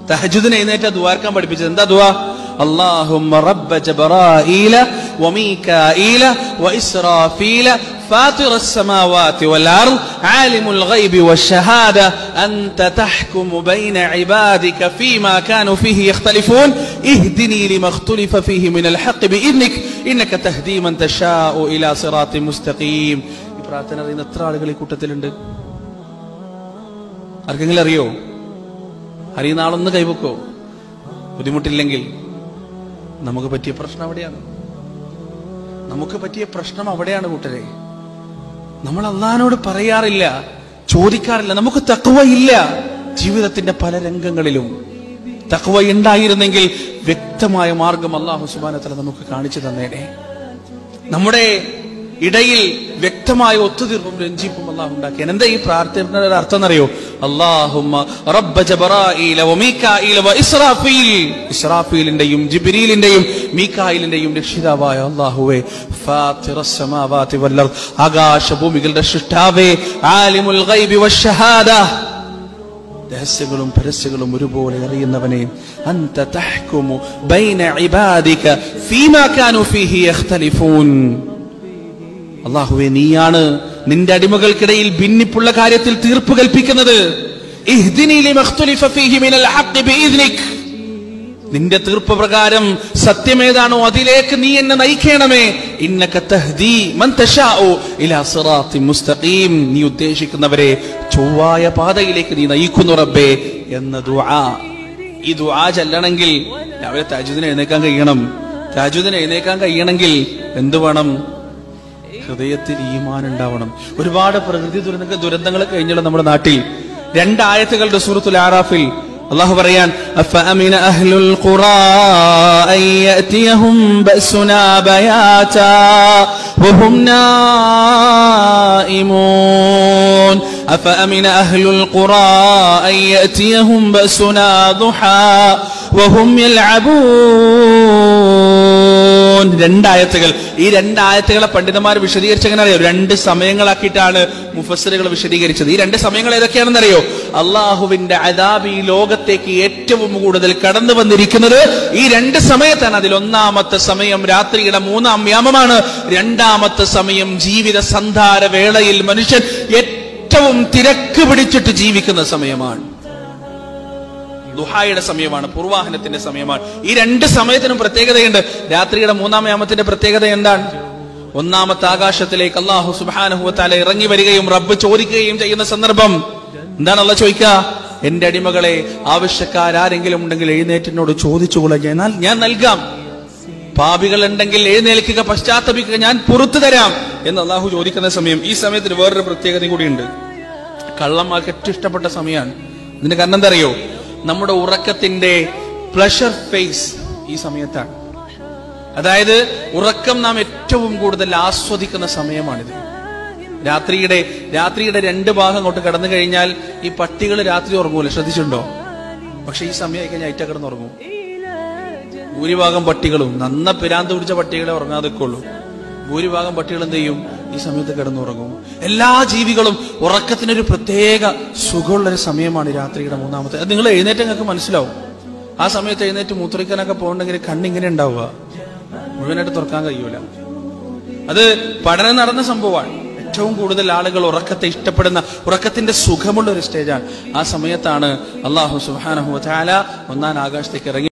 തഹജുദിന് എഴുന്നേറ്റ ദുവാർക്കാൻ പഠിപ്പിച്ചത് എന്താ ദുവാ اللهم رب جبرائيل وميكائيل وإسرافيل فاطر السماوات والأرض عالم الغيب والشهادة أنت تحكم بين عبادك فيما كانوا فيه يختلفون اهدني لما اختلف فيه من الحق بإذنك إنك تهدي من تشاء إلى صراط مستقيم ഈ പ്രാർത്ഥന അറിയുന്ന എത്ര ആളുകൾ ഈ കൂട്ടത്തിലുണ്ട് ആർക്കെങ്കിലും അറിയോ അറിയുന്ന ആളൊന്ന് കൈവക്കോ ബുദ്ധിമുട്ടില്ലെങ്കിൽ നമുക്ക് പറ്റിയ പ്രശ്നം അവിടെയാണ് നമുക്ക് പറ്റിയ പ്രശ്നം അവിടെയാണ് കൂട്ടരെ നമ്മൾ അള്ളഹാനോട് പറയാറില്ല ചോദിക്കാറില്ല നമുക്ക് തക്കുവയില്ല ജീവിതത്തിന്റെ പല രംഗങ്ങളിലും തക്കുവ ഉണ്ടായിരുന്നെങ്കിൽ വ്യക്തമായ മാർഗം അള്ളാഹു സുബാനത്തല നമുക്ക് കാണിച്ചു തന്നേനെ നമ്മുടെ ഇടയിൽ വ്യക്തമായ ഒത്തുതീർപ്പും രഞ്ജിപ്പും അള്ളാഹു ഉണ്ടാക്കിയാണ് എന്താ ഈ പ്രാർത്ഥനയുടെ ഒരു അർത്ഥം എന്നറിയോ അള്ളാഹുമ്മ റബ്ബ ജബറായീല വ മീകായീല വ ഇസ്രാഫീൽ ഇസ്രാഫീലിന്റെയും ജിബ്രീലിന്റെയും മീകായിലിന്റെയും രക്ഷിതാവായ അള്ളാഹുവേ ഫാത്തിറസ് സമാവാതി വൽ അർദ് ആകാശഭൂമികളുടെ സൃഷ്ടാവേ ആലിമുൽ ഗൈബി വശഹാദ രഹസ്യങ്ങളും പരസ്യങ്ങളും ഒരുപോലെ അറിയുന്നവനെ അന്ത തഹ്കുമു ബൈന ഇബാദിക ഫീമാ കാനു ഫീഹി യഖ്തലിഫൂൻ അള്ളാഹുവെ നീയാണ് നിന്റെ അടിമകൾക്കിടയിൽ ഭിന്നിപ്പുള്ള കാര്യത്തിൽ തീർപ്പ് കൽപ്പിക്കുന്നത് ഇഹ്ദിനി ലിമ ഇഖ്തുലിഫ ഫീഹി മിനൽ ഹഖ് ബിഇذനിക് നിന്റെ തീർപ്പ് പ്രകാരം സത്യമേതാണോ അതിലേക്ക് നീ എന്നെ നയിക്കണമേ ഇന്നക തഹ്ദി മൻ തശാഉ ഇലാ സിറാത്തി മുസ്തഖീം നീ ഉദ്ദേശിക്കുന്നവരെ ചൊവ്വായ പാതയിലേക്ക് നീ നയിക്കുന്നു റബ്ബേ എന്ന ദുആ ഈ ദുആ ചെല്ലണമെങ്കിൽ രാവിലെ താജുദിനെ എഴുന്നേക്കാൻ കഴിയണം താജുദിനെ എഴുന്നേക്കാൻ കഴിയണമെങ്കിൽ എന്ത് വേണം ഹൃദയത്തിൽ ഈമാൻ ഉണ്ടാവണം ഒരുപാട് പ്രകൃതി ദുരന്ത ദുരന്തങ്ങൾ കഴിഞ്ഞുള്ള നമ്മുടെ നാട്ടിൽ രണ്ടായത്തുകളുടെ സൂറത്തുൽ ആറാഫിൽ അള്ളാഹു പറയാൻ അഫഅമിന അഹ്ലുൽ ഖുറാ അൻ യഅതിയഹും ബഅസുനാ ബയാതാ വഹും നായിമൂൻ അഫഅമിന അഹ്ലുൽ ഖുറാ അൻ യഅതിയഹും ബഅസുനാ ദുഹാ വഹും യൽഅബൂൻ രണ്ടായത്തുകൾ ഈ രണ്ടായത്തുകളെ പണ്ഡിതന്മാർ വിശദീകരിച്ച് എങ്ങനെ അറിയോ രണ്ട് സമയങ്ങളാക്കിയിട്ടാണ് മുഫസ്സിറുകൾ വിശദീകരിച്ചത് ഈ രണ്ട് സമയങ്ങൾ ഏതൊക്കെയാണെന്ന് അറിയോ അള്ളാഹുവിന്റെ അദാബ് ഈ ലോകത്തേക്ക് ഏറ്റവും കൂടുതൽ കടന്നു വന്നിരിക്കുന്നത് ഈ രണ്ട് സമയത്താണ് അതിൽ ഒന്നാമത്തെ സമയം രാത്രിയുടെ മൂന്നാം യാമമാണ് രണ്ടാമത്തെ സമയം ജീവിത സന്ധാര വേളയിൽ മനുഷ്യൻ ഏറ്റവും തിരക്ക് പിടിച്ചിട്ട് ജീവിക്കുന്ന സമയമാണ് ദുഹായുടെ സമയമാണ് പൂർവാഹനത്തിന്റെ സമയമാണ് ഈ രണ്ട് സമയത്തിനും പ്രത്യേകതയുണ്ട് രാത്രിയുടെ മൂന്നാം യാമത്തിന്റെ പ്രത്യേകത എന്താണ് ഒന്നാമത്തെ ആകാശത്തിലേക്ക് അള്ളാഹു സുബാനഹുവത്താല ഇറങ്ങി വരികയും റബ്ബ് ചോദിക്കുകയും ചെയ്യുന്ന സന്ദർഭം എന്താണ് അല്ല ചോദിക്കുക എന്റെ അടിമകളെ ആവശ്യക്കാരെങ്കിലും ഉണ്ടെങ്കിൽ എഴുന്നേറ്റിനോട് ചോദിച്ചുകൊള്ള ഞാൻ ഞാൻ നൽകാം പാപികൾ ഉണ്ടെങ്കിൽ എഴുന്നേൽക്കുക പശ്ചാത്തപിക്കുക ഞാൻ പുറത്തു തരാം എന്ന് അള്ളാഹു ചോദിക്കുന്ന സമയം ഈ സമയത്തിന് വേറൊരു പ്രത്യേകത കൂടിയുണ്ട് കള്ളന്മാർക്ക് ഏറ്റവും ഇഷ്ടപ്പെട്ട സമയമാണ് ഇതിന്റെ കാരണം എന്താ അറിയോ നമ്മുടെ ഉറക്കത്തിന്റെ പ്ലഷർ ഫേസ് ഈ സമയത്താണ് അതായത് ഉറക്കം നാം ഏറ്റവും കൂടുതൽ ആസ്വദിക്കുന്ന സമയമാണിത് രാത്രിയുടെ രാത്രിയുടെ രണ്ട് ഭാഗം അങ്ങോട്ട് കടന്നു കഴിഞ്ഞാൽ ഈ പട്ടികൾ രാത്രി ഉറങ്ങൂല ശ്രദ്ധിച്ചിട്ടുണ്ടോ പക്ഷെ ഈ സമയം കഴിഞ്ഞാൽ അയറ്റ കിടന്ന് ഉറങ്ങും ഭൂരിഭാഗം പട്ടികളും നന്ന പിരാന്ത് പിടിച്ച പട്ടികളെ ഉറങ്ങാതെ ഉള്ളൂ ഭൂരിഭാഗം പട്ടികൾ എന്ത് ചെയ്യും ഈ സമയത്ത് കിടന്നുറങ്ങും എല്ലാ ജീവികളും ഉറക്കത്തിനൊരു പ്രത്യേക സുഖമുള്ളൊരു സമയമാണ് ഈ രാത്രിയുടെ മൂന്നാമത്തെ അത് നിങ്ങൾ എഴുന്നേറ്റ് നിങ്ങൾക്ക് മനസ്സിലാവും ആ സമയത്ത് എഴുന്നേറ്റ് മൂത്രിക്കാനൊക്കെ പോകണമെങ്കിൽ കണ്ണിങ്ങനെ ഉണ്ടാവുക മുഴുവനായിട്ട് തുറക്കാൻ കഴിയൂല അത് പഠനം നടന്ന സംഭവമാണ് ഏറ്റവും കൂടുതൽ ആളുകൾ ഉറക്കത്തെ ഇഷ്ടപ്പെടുന്ന ഉറക്കത്തിന്റെ സുഖമുള്ള ഒരു സ്റ്റേജാണ് ആ സമയത്താണ് അള്ളാഹു സുഹാനഹു ചാല ഒന്നാം ആകാശത്തേക്ക് ഇറങ്ങി